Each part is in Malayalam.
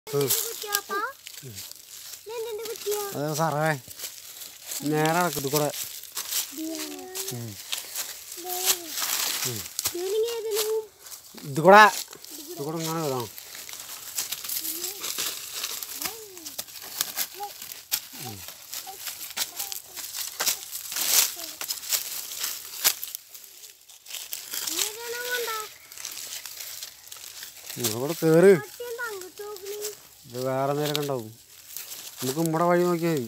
അതെ സാറേ നേരെ നടക്കും ഇത് കൂടെ ഇത് കൂടെ ഇത് കൂടെ ഇങ്ങനെ വരാം ഇവിടെ കയറ് ഇത് വേറെ നേരം ഉണ്ടാവും നമുക്ക് നമ്മുടെ വഴി നോക്കിയാൽ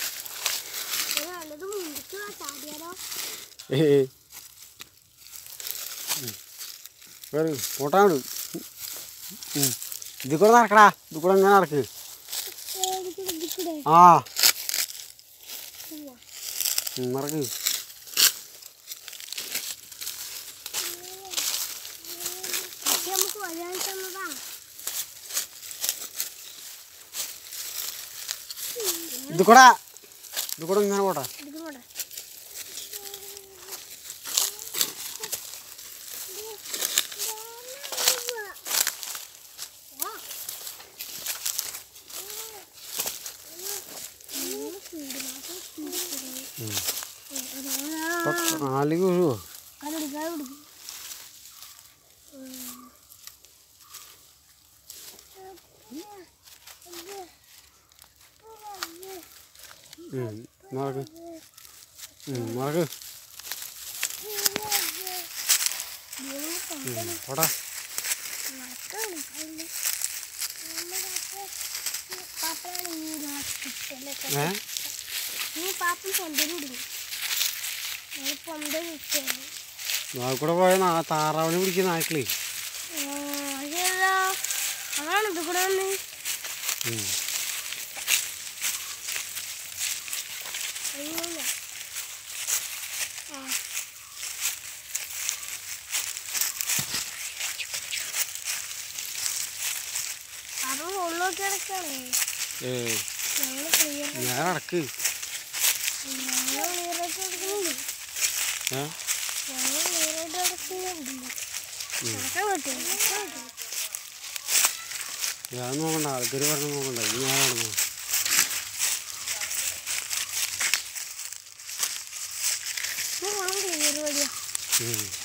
മതി ഏ കയറി പോട്ടാണ്ട് ഇത് കൂടെ നടക്കടാ ഇത് കൂടെ ഇങ്ങനെ നടക്ക് ആ ഉം, നടക്ക് നമുക്ക് വരാൻ തന്നതാ ഇത് കൂടെ ഇത് കൂടെ ഇങ്ങനെ പോട്ടെ ഇതിലൂടെ ഇപ്പൊ നാല് വീഴുവോ ഉം, നടക്ക് ഉം, നടക്ക് ഉം, പോട്ടെ ഏ നീ പാപ്പൻ പൊന്തലിടുന്നു പൊന്തൽ വിറ്റാണ് നാളെ കൂടെ പോയ നാ താറാവിനെ പിടിക്കുന്ന നായ്ക്കളേ അതേതാ അതാണ് ഇത് കൂടെ വന്ന് ഉം. അയ്യോ ആ അത് ഉള്ളോട്ട് കിടക്കാണ് ഏ ഞങ്ങൾ ക്ലിയർ ഞാൻ നടക്ക് ഞങ്ങൾ ക്ലിയറായിട്ട് കിടക്കുന്നുണ്ട് ഏ ഞങ്ങൾ ക്ലിയറായിട്ട് കിടക്കുന്നുണ്ട് നടക്കാൻ പറ്റുമോ നടക്കാൻ പറ്റുമോ ഞാൻ നോക്കണ്ട ആൾക്കാർ പറഞ്ഞ് നോക്കണ്ട ഇത് ഞാൻ നടന്നു ഇത് വെള്ളം ക്ലിയർ വഴിയാ ഉം.